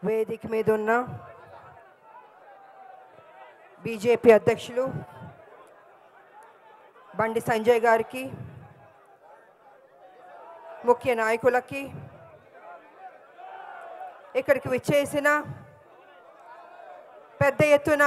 వేదిక మీద ఉన్న బీజేపీ అధ్యక్షులు బండి సంజయ్ గారికి ముఖ్య నాయకులకి ఇక్కడికి విచ్చేసిన పెద్ద ఎత్తున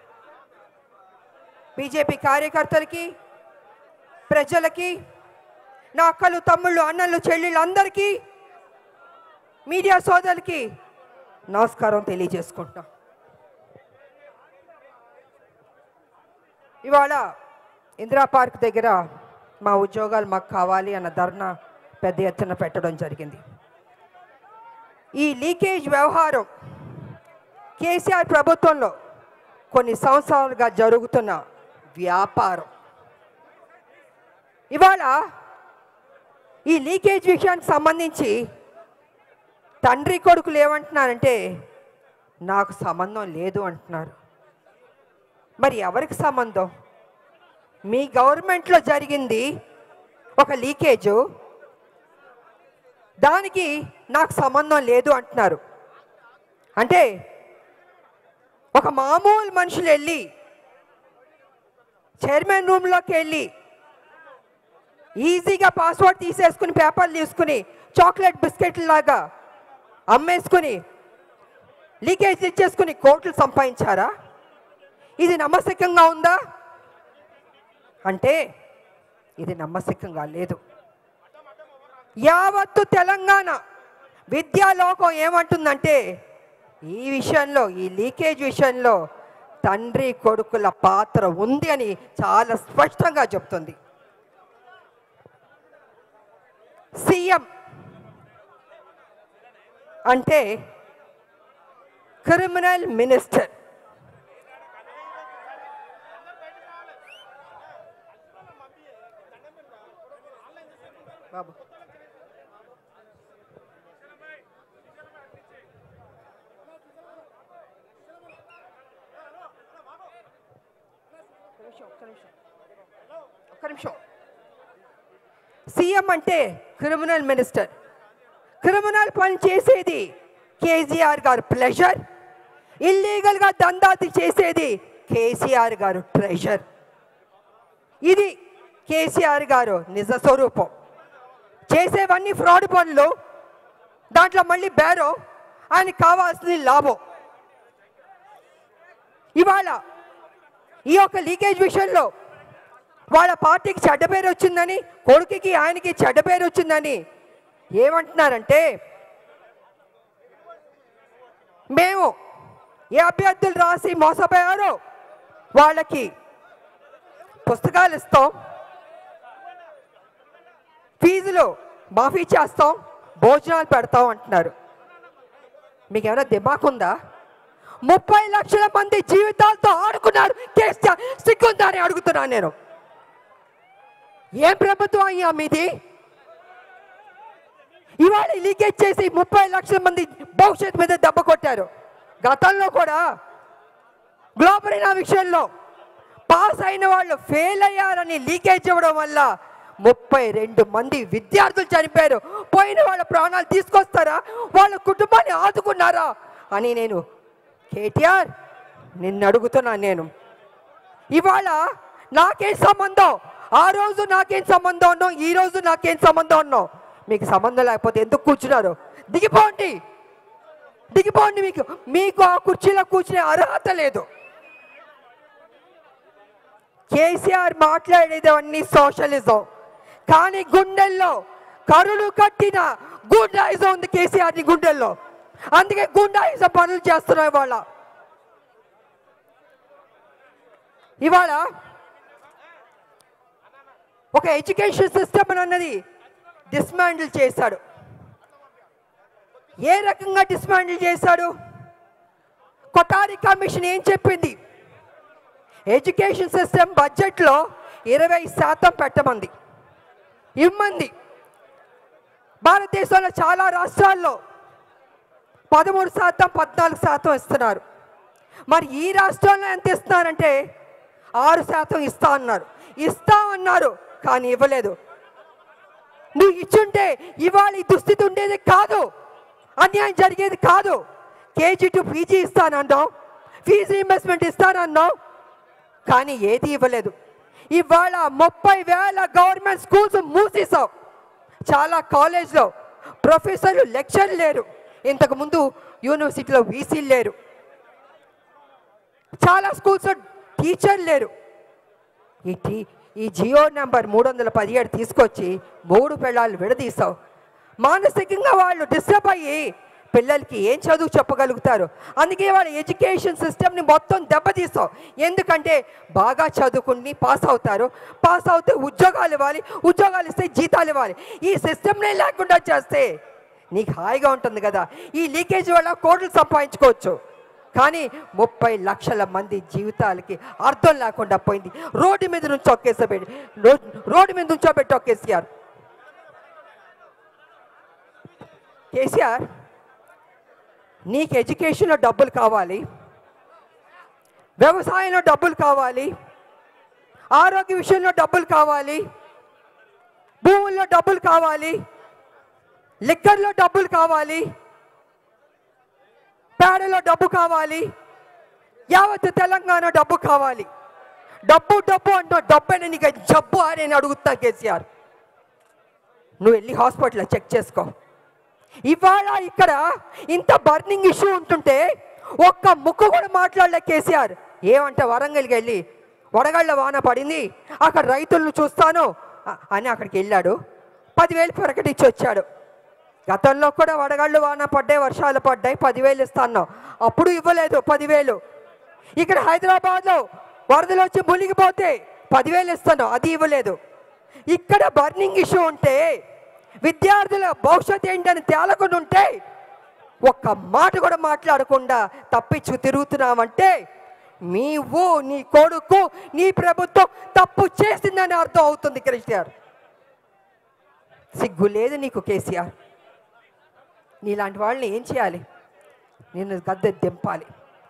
బీజేపీ కార్యకర్తలకి ప్రజలకి నా అక్కలు తమ్ముళ్ళు అన్నలు చెల్లెళ్ళు అందరికీ మీడియా సోదరులకి నమస్కారం తెలియజేసుకుంటున్నాం ఇవాళ ఇందిరా పార్క్ దగ్గర మా ఉద్యోగాలు మాకు కావాలి అన్న ధర్నా పెద్ద ఎత్తున పెట్టడం జరిగింది ఈ లీకేజ్ వ్యవహారం కేసీఆర్ ప్రభుత్వంలో కొన్ని సంవత్సరాలుగా జరుగుతున్న వ్యాపారం ఇవాళ ఈ లీకేజ్ విషయానికి సంబంధించి తండ్రి కొడుకులు ఏమంటున్నారంటే నాకు సంబంధం లేదు అంటున్నారు మరి ఎవరికి సంబంధం మీ గవర్నమెంట్లో జరిగింది ఒక లీకేజు దానికి నాకు సంబంధం లేదు అంటున్నారు అంటే ఒక మామూలు మనుషులు వెళ్ళి చైర్మన్ రూమ్లోకి వెళ్ళి ఈజీగా పాస్వర్డ్ తీసేసుకుని పేపర్లు తీసుకుని చాక్లెట్ బిస్కెట్ లాగా అమ్మేసుకుని లీకేజ్ ఇచ్చేసుకుని కోట్లు సంపాదించారా ఇది నమ్మశక్యంగా ఉందా అంటే ఇది నమ్మశక్యంగా లేదు యావత్తు తెలంగాణ విద్యాలోకం ఏమంటుందంటే ఈ విషయంలో ఈ లీకేజ్ విషయంలో తండ్రి కొడుకుల పాత్ర ఉంది అని చాలా స్పష్టంగా చెప్తుంది సీఎం అంటే క్రిమినల్ మినిస్టర్ బాబు ఒక్క నిమిషం, ఒక్క నిమిషం. ఒక్క నిమిషం సీఎం అంటే క్రిమినల్ మినిస్టర్ క్రిమినల్ పని చేసేది కేసీఆర్ గారు ప్లెజర్ ఇల్లీగల్గా దందాతి చేసేది కేసీఆర్ గారు ట్రెజర్ ఇది కేసీఆర్ గారు నిజ స్వరూపం చేసేవన్నీ ఫ్రాడ్ పనులు దాంట్లో మళ్ళీ బేరో ఆయనకి కావాల్సింది లాభం ఇవాళ ఈ యొక్క లీకేజ్ విషయంలో వాళ్ళ పార్టీకి చెడ్డ పేరు వచ్చిందని కొడుకుకి ఆయనకి చెడ్డ పేరు వచ్చిందని ఏమంటున్నారంటే మేము ఏ అభ్యర్థులు రాసి మోసపోయారో వాళ్ళకి పుస్తకాలు ఇస్తాం ఫీజులు మాఫీ చేస్తాం భోజనాలు పెడతాం అంటున్నారు మీకు ఏమైనా దిమాకుందా ముప్పై లక్షల మంది జీవితాలతో ఆడుకున్నారు కేసీఆర్ సిగ్గుందా అని అడుగుతున్నాను నేను ఏం ప్రభుత్వం అయ్యా మీది ఇవాళ లీకేజ్ చేసి ముప్పై లక్షల మంది భవిష్యత్తు మీద దెబ్బ కొట్టారు గతంలో కూడా గ్లోబల్ ఇనా విషయంలో పాస్ అయిన వాళ్ళు ఫెయిల్ అయ్యారని లీకేజ్ ఇవ్వడం వల్ల ముప్పై రెండు మంది విద్యార్థులు చనిపోయారు పోయిన వాళ్ళ ప్రాణాలు తీసుకొస్తారా వాళ్ళ కుటుంబాన్ని ఆదుకున్నారా అని నేను కేటీఆర్ నిన్ను అడుగుతున్నాను నేను ఇవాళ నాకేం సంబంధం ఆ రోజు నాకేం సంబంధం ఉన్నాం ఈ రోజు నాకేం సంబంధం ఉన్నాం మీకు సంబంధం లేకపోతే ఎందుకు కూర్చున్నారు దిగిపోండి దిగిపోండి మీకు మీకు ఆ కుర్చీలో కూర్చునే అర్హత లేదు కేసీఆర్ మాట్లాడేది అన్ని సోషలిజం కానీ గుండెల్లో కరులు కట్టిన గుండాయిజం ఉంది కేసీఆర్ ని గుండెల్లో అందుకే గుండాయిజం పనులు చేస్తున్నాయి ఇవాళ ఇవాళ ఒక ఎడ్యుకేషన్ సిస్టమ్ అన్నది డిస్మాండిల్ చేశాడు ఏ రకంగా డిస్మాండిల్ చేశాడు కొటారి కమిషన్ ఏం చెప్పింది ఎడ్యుకేషన్ సిస్టమ్ బడ్జెట్లో ఇరవై శాతం పెట్టమంది ఇమ్మంది భారతదేశంలో చాలా రాష్ట్రాల్లో పదమూడు శాతం పద్నాలుగు శాతం ఇస్తున్నారు మరి ఈ రాష్ట్రంలో ఎంత ఇస్తున్నారంటే ఆరు శాతం ఇస్తా అన్నారు ఇస్తా అన్నారు కానీ ఇవ్వలేదు నువ్వు ఇచ్చుంటే ఇవాళ ఈ దుస్థితి ఉండేది కాదు అన్యాయం జరిగేది కాదు కేజీ టు పీజీ ఇస్తానన్నావు ఫీజు రీంబర్స్మెంట్ ఇస్తానన్నావు కానీ ఏది ఇవ్వలేదు ఇవాళ ముప్పై వేల గవర్నమెంట్ స్కూల్స్ మూసేసావు చాలా కాలేజ్లో ప్రొఫెసర్లు లెక్చర్ లేరు ఇంతకు ముందు యూనివర్సిటీలో వీసీలు లేరు చాలా స్కూల్స్ టీచర్ లేరు ఈ టీ ఈ జియో నెంబర్ మూడు వందల పదిహేడు తీసుకొచ్చి మూడు పిల్లలు విడదీసావు మానసికంగా వాళ్ళు డిస్టర్బ్ అయ్యి పిల్లలకి ఏం చదువు చెప్పగలుగుతారు అందుకే వాళ్ళ ఎడ్యుకేషన్ సిస్టమ్ని మొత్తం దెబ్బతీస్తావు ఎందుకంటే బాగా చదువుకుని పాస్ అవుతారు పాస్ అవుతే ఉద్యోగాలు ఇవ్వాలి ఉద్యోగాలు ఇస్తే జీతాలు ఇవ్వాలి ఈ సిస్టమ్నే లేకుండా చేస్తే నీకు హాయిగా ఉంటుంది కదా ఈ లీకేజ్ వల్ల కోట్లు సంపాదించుకోవచ్చు కానీ ముప్పై లక్షల మంది జీవితాలకి అర్థం లేకుండా పోయింది రోడ్డు మీద నుంచి ఒక్కేసబెట్టి రోడ్డు మీద నుంచోబెట్టి ఒక్కేసిఆర్ కేసీఆర్ నీకు ఎడ్యుకేషన్లో డబ్బులు కావాలి వ్యవసాయంలో డబ్బులు కావాలి ఆరోగ్య విషయంలో డబ్బులు కావాలి భూముల్లో డబ్బులు కావాలి లిక్కర్లో డబ్బులు కావాలి పేడలో డబ్బు కావాలి యావత్ తెలంగాణ డబ్బు కావాలి డబ్బు డబ్బు అంటూ డబ్బని నీకు జబ్బు అని నేను అడుగుతా కేసీఆర్ నువ్వు వెళ్ళి హాస్పిటల్లో చెక్ చేసుకో ఇవాళ ఇక్కడ ఇంత బర్నింగ్ ఇష్యూ ఉంటుంటే ఒక్క ముక్క కూడా మాట్లాడలే కేసీఆర్ ఏమంటే వరంగల్కి వెళ్ళి వడగళ్ళ వాన పడింది అక్కడ రైతులను చూస్తాను అ- అని అక్కడికి వెళ్ళాడు పదివేలు ప్రకటించి వచ్చాడు గతంలో కూడా వడగళ్ళు వాన పడ్డాయి వర్షాలు పడ్డాయి పదివేలు ఇస్తాను అప్పుడు ఇవ్వలేదు పదివేలు ఇక్కడ హైదరాబాద్లో వరదలు వచ్చి మునిగిపోతే పదివేలు ఇస్తాను అది ఇవ్వలేదు ఇక్కడ బర్నింగ్ ఇష్యూ ఉంటే విద్యార్థుల భవిష్యత్ ఏంటని తేలకుండా ఉంటే ఒక్క మాట కూడా మాట్లాడకుండా తప్పించు తిరుగుతున్నామంటే నీవు నీ కొడుకు నీ ప్రభుత్వం తప్పు చేసిందని అర్థం అవుతుంది కేసీఆర్ సిగ్గు లేదు నీకు కేసీఆర్ నీలాంటి వాళ్ళని ఏం చేయాలి నేను గద్దె దింపాలి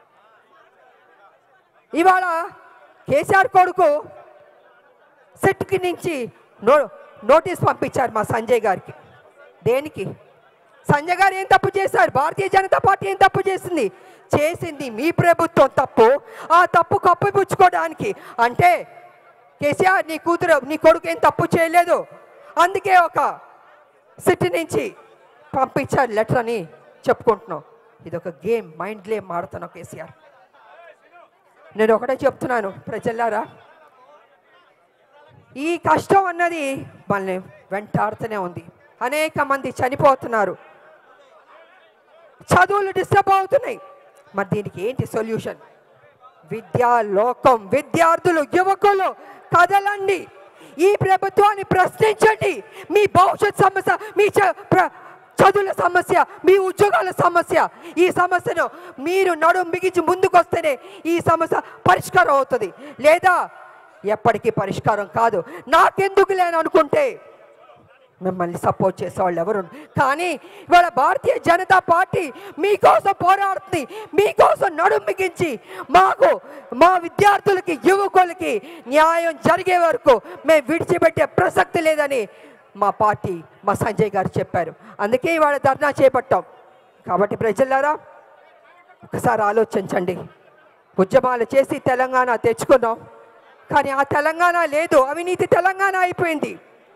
ఇవాళ కేసీఆర్ కొడుకు సెట్కి నుంచి నో నోటీస్ పంపించారు మా సంజయ్ గారికి దేనికి సంజయ్ గారు ఏం తప్పు చేశారు భారతీయ జనతా పార్టీ ఏం తప్పు చేసింది చేసింది మీ ప్రభుత్వం తప్పు ఆ తప్పు కప్పిపుచ్చుకోవడానికి అంటే కేసీఆర్ నీ కూతురు నీ కొడుకు ఏం తప్పు చేయలేదు అందుకే ఒక సిటీ నుంచి పంపించారు లెటర్ అని చెప్పుకుంటున్నాం ఇది ఒక గేమ్ మైండ్ గేమ్ ఆడుతున్నావు కేసీఆర్ నేను ఒకటే చెప్తున్నాను ప్రజలారా ఈ కష్టం అన్నది మనల్ని వెంటాడుతూనే ఉంది అనేక మంది చనిపోతున్నారు చదువులు డిస్టర్బ్ అవుతున్నాయి మరి దీనికి ఏంటి సొల్యూషన్ విద్యా లోకం విద్యార్థులు యువకులు కదలండి ఈ ప్రభుత్వాన్ని ప్రశ్నించండి మీ భవిష్యత్ సమస్య మీ చ- ప్ర- చదువుల సమస్య మీ ఉద్యోగాల సమస్య ఈ సమస్యను మీరు నడుం బిగించి ముందుకు వస్తేనే ఈ సమస్య పరిష్కారం అవుతుంది లేదా ఎప్పటికీ పరిష్కారం కాదు నాకెందుకు లేని అనుకుంటే మిమ్మల్ని సపోర్ట్ చేసేవాళ్ళు ఎవరు ఉండరు. కానీ ఇవాళ భారతీయ జనతా పార్టీ మీకోసం పోరాడుతుంది మీకోసం నడుం బిగించి మాకు మా విద్యార్థులకి యువకులకి న్యాయం జరిగే వరకు మేము విడిచిపెట్టే ప్రసక్తి లేదని మా పార్టీ మా సంజయ్ గారు చెప్పారు అందుకే ఇవాళ ధర్నా చేపట్టాం కాబట్టి ప్రజలారా ఒకసారి ఆలోచించండి ఉద్యమాలు చేసి తెలంగాణ తెచ్చుకున్నాం కానీ ఆ తెలంగాణ లేదు అవినీతి తెలంగాణ అయిపోయింది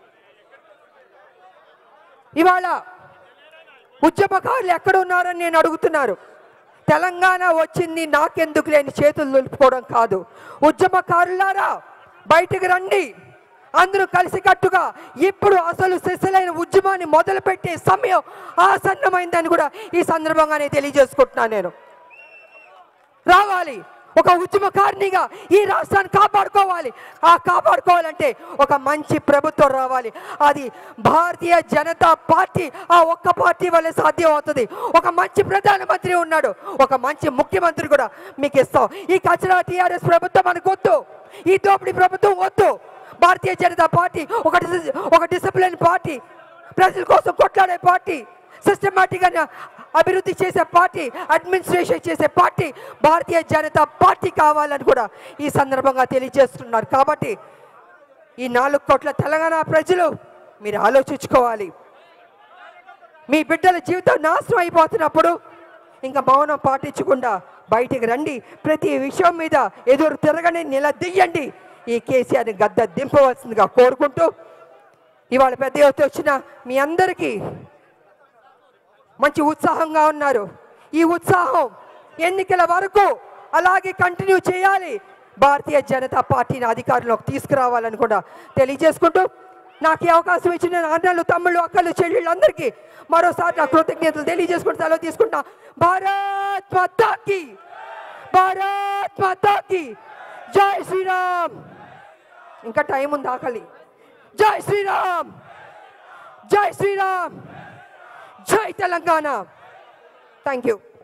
ఇవాళ ఉద్యమకారులు ఎక్కడ ఉన్నారని నేను అడుగుతున్నారు తెలంగాణ వచ్చింది నాకెందుకు లేని చేతులు దులుపుకోవడం కాదు ఉద్యమకారులారా బయటికి రండి అందరూ కలిసికట్టుగా ఇప్పుడు అసలు సిసలైన ఉద్యమాన్ని మొదలుపెట్టే సమయం ఆసన్నమైందని కూడా ఈ సందర్భంగానే తెలియజేసుకుంటున్నాను నేను రావాలి ఒక ఉద్యమకారినిగా ఈ రాష్ట్రాన్ని కాపాడుకోవాలి ఆ కాపాడుకోవాలంటే ఒక మంచి ప్రభుత్వం రావాలి అది భారతీయ జనతా పార్టీ ఆ ఒక్క పార్టీ వల్లే సాధ్యం అవుతుంది ఒక మంచి ప్రధానమంత్రి ఉన్నాడు ఒక మంచి ముఖ్యమంత్రి కూడా మీకు ఇస్తాం ఈ కచరా టీఆర్ఎస్ ప్రభుత్వం మనకు వద్దు ఈ దోపిడీ ప్రభుత్వం వద్దు భారతీయ జనతా పార్టీ ఒక డిసి- ఒక డిసిప్లిన్ పార్టీ ప్రజల కోసం కొట్లాడే పార్టీ సిస్టమేటిక్గా అభివృద్ధి చేసే పార్టీ అడ్మినిస్ట్రేషన్ చేసే పార్టీ భారతీయ జనతా పార్టీ కావాలని కూడా ఈ సందర్భంగా తెలియజేస్తున్నారు కాబట్టి ఈ నాలుగు కోట్ల తెలంగాణ ప్రజలు మీరు ఆలోచించుకోవాలి మీ బిడ్డల జీవితం నాశనం అయిపోతున్నప్పుడు ఇంకా మౌనం పాటించకుండా బయటికి రండి ప్రతి విషయం మీద ఎదురు తిరగని నిలదీయండి ఈ కేసీఆర్ని గద్ద దింపవలసిందిగా కోరుకుంటూ ఇవాళ పెద్ద ఎత్తున వచ్చిన మీ అందరికీ మంచి ఉత్సాహంగా ఉన్నారు ఈ ఉత్సాహం ఎన్నికల వరకు అలాగే కంటిన్యూ చేయాలి భారతీయ జనతా పార్టీని అధికారంలోకి తీసుకురావాలని కూడా తెలియజేసుకుంటూ నాకు ఈ అవకాశం ఇచ్చిన నా అన్నలు తమ్ముళ్ళు అక్కలు చెల్లెళ్ళు అందరికీ మరోసారి నా కృతజ్ఞతలు తెలియజేసుకుంటూ సెలవు తీసుకుంటా భారత్ మాతాకి భారత్ మాతాకి జై శ్రీరామ్ ఇంకా టైం ఉంది ఆకలి జై శ్రీరామ్ జై శ్రీరామ్ జై తెలంగాణ థ్యాంక్ యూ